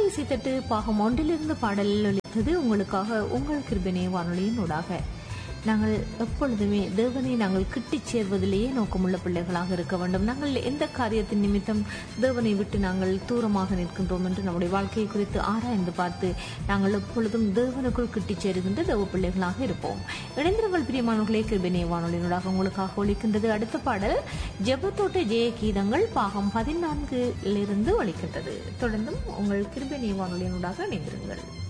இசைத்தட்டு பாகம் ஒன்றிலிருந்து பாடலில் ஒலித்தது உங்களுக்காக உங்கள் கிருபினை வானொலியின் ஊடாக நாங்கள் எப்பொழுதுமே தேவனை நாங்கள் கிட்டிச் சேர்வதிலேயே நோக்கமுள்ள பிள்ளைகளாக இருக்க வேண்டும் நாங்கள் எந்த காரியத்தின் நிமித்தம் தேவனை விட்டு நாங்கள் தூரமாக நிற்கின்றோம் என்று நம்முடைய வாழ்க்கையை குறித்து ஆராய்ந்து பார்த்து நாங்கள் எப்பொழுதும் தேவனுக்குள் கிட்டிச் சேருகின்ற தேவ பிள்ளைகளாக இருப்போம் இணைந்திருங்கள் பிரியமானவர்களே கிருபினை வானொலியினூடாக உங்களுக்காக ஒலிக்கின்றது அடுத்த பாடல் ஜெபத்தோட்ட ஜெய கீதங்கள் பாகம் பதினான்கிலிருந்து ஒலிக்கின்றது தொடர்ந்தும் உங்கள் கிருபினை வானொலியினூடாக இணைந்திருங்கள்